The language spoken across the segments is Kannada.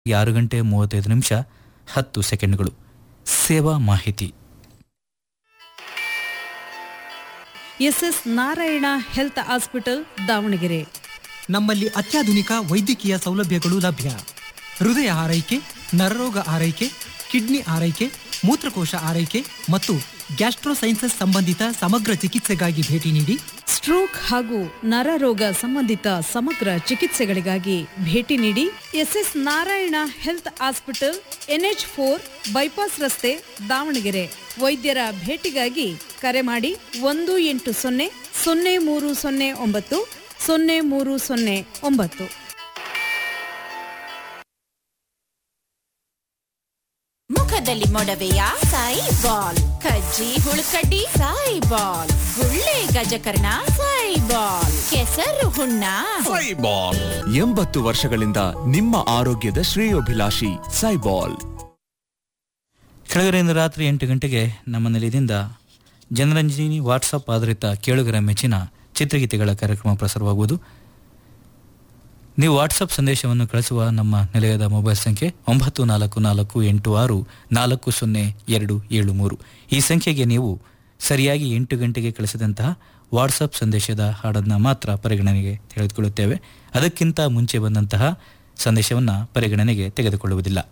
ಆರು ಗಂಟೆ ಮೂವತ್ತೈದು ನಿಮಿಷ ಹತ್ತು ಸೆಕೆಂಡ್ಗಳು ಸೇವಾ ಮಾಹಿತಿ SS Narayana health hospital Davanagere ನಮ್ಮಲ್ಲಿ ಅತ್ಯಾಧುನಿಕ ವೈದ್ಯಕೀಯ ಸೌಲಭ್ಯಗಳು ಲಭ್ಯ ಹೃದಯ ಆರೈಕೆ ನರರೋಗ ಆರೈಕೆ ಕಿಡ್ನಿ ಆರೈಕೆ ಮೂತ್ರಕೋಶ ಆರೈಕೆ ಮತ್ತು ಗ್ಯಾಸ್ಟ್ರೋಸೈನ್ಸಸ್ ಸಂಬಂಧಿತ ಸಮಗ್ರ ಚಿಕಿತ್ಸೆಗಾಗಿ ಭೇಟಿ ನೀಡಿ ಸ್ಟ್ರೋಕ್ ಹಾಗೂ ನರರೋಗ ಸಂಬಂಧಿತ ಸಮಗ್ರ ಚಿಕಿತ್ಸೆಗಳಿಗಾಗಿ ಭೇಟಿ ನೀಡಿ SS Narayana health hospital NH four bypass ರಸ್ತೆ ದಾವಣಗೆರೆ ವೈದ್ಯರ ಭೇಟಿಗಾಗಿ ಕರೆ ಮಾಡಿ ಒಂದು ಎಂಟು ಸೊನ್ನೆ ಸೊನ್ನೆ ಮೂರು ಸೊನ್ನೆ ಒಂಬತ್ತು ಸೊನ್ನೆ ಮೂರು ಸೊನ್ನೆ ಒಂಬತ್ತು ಮುಖದಲ್ಲಿ ಮೊಡವೆಯ ಸಾಯಿ ಬಾಲ್ ಕಜ್ಜಿ ಹುಳುಕಡ್ಡಿ ಸಾಯಿ ಬಾಲ್ ಗುಳ್ಳೆ ಗಜಕರ್ಣ ಸಾಯಿ ಬಾಲ್ ಕೆಸರು ಹುಣ್ಣ ಸೈಬಾಲ್ ಎಂಬತ್ತು ವರ್ಷಗಳಿಂದ ನಿಮ್ಮ ಆರೋಗ್ಯದ ಶ್ರೇಯೋಭಿಲಾಷಿ ಸೈಬಾಲ್ ಕೆಳಗರೆಯಿಂದ ರಾತ್ರಿ ಎಂಟು ಗಂಟೆಗೆ ನಮ್ಮ ನಿಲಯದಿಂದ ಜನರಂಜನಿ ವಾಟ್ಸಪ್ ಆಧಾರಿತ ಕೇಳುಗರ ಮೆಚ್ಚಿನ ಚಿತ್ರಗೀತೆಗಳ ಕಾರ್ಯಕ್ರಮ ಪ್ರಸಾರವಾಗುವುದು ನೀವು ವಾಟ್ಸಪ್ ಸಂದೇಶವನ್ನು ಕಳಿಸುವ ನಮ್ಮ ನಿಲಯದ ಮೊಬೈಲ್ ಸಂಖ್ಯೆ ಒಂಬತ್ತು ನಾಲ್ಕು ನಾಲ್ಕು ಎಂಟು ಆರು ನಾಲ್ಕು ಸೊನ್ನೆ ಎರಡು ಏಳು ಮೂರು ಈ ಸಂಖ್ಯೆಗೆ ನೀವು ಸರಿಯಾಗಿ ಎಂಟು ಗಂಟೆಗೆ ಕಳಿಸಿದಂತಹ ವಾಟ್ಸಪ್ ಸಂದೇಶದ ಹಾಡನ್ನು ಮಾತ್ರ ಪರಿಗಣನೆಗೆ ತೆಗೆದುಕೊಳ್ಳುತ್ತೇವೆ ಅದಕ್ಕಿಂತ ಮುಂಚೆ ಬಂದಂತಹ ಸಂದೇಶವನ್ನು ಪರಿಗಣನೆಗೆ ತೆಗೆದುಕೊಳ್ಳುವುದಿಲ್ಲ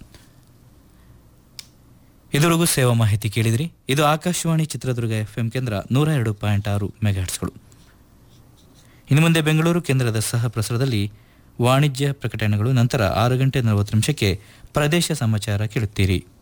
ಇದುವರೆಗೂ ಸೇವಾ ಮಾಹಿತಿ ಕೇಳಿದ್ರಿ ಇದು ಆಕಾಶವಾಣಿ ಚಿತ್ರದುರ್ಗ ಎಫ್ಎಂ ಕೇಂದ್ರ ನೂರ ಎರಡು ಪಾಯಿಂಟ್ ಆರು ಮೆಗಾಹರ್ಟ್ಸ್ಗಳು ಇನ್ನು ಮುಂದೆ ಬೆಂಗಳೂರು ಕೇಂದ್ರದ ಸಹ ಪ್ರಸಾರದಲ್ಲಿ ವಾಣಿಜ್ಯ ಪ್ರಕಟಣೆಗಳು ನಂತರ ಆರು ಗಂಟೆ ನಲವತ್ತು ನಿಮಿಷಕ್ಕೆ ಪ್ರದೇಶ ಸಮಾಚಾರ ಕೇಳುತ್ತೀರಿ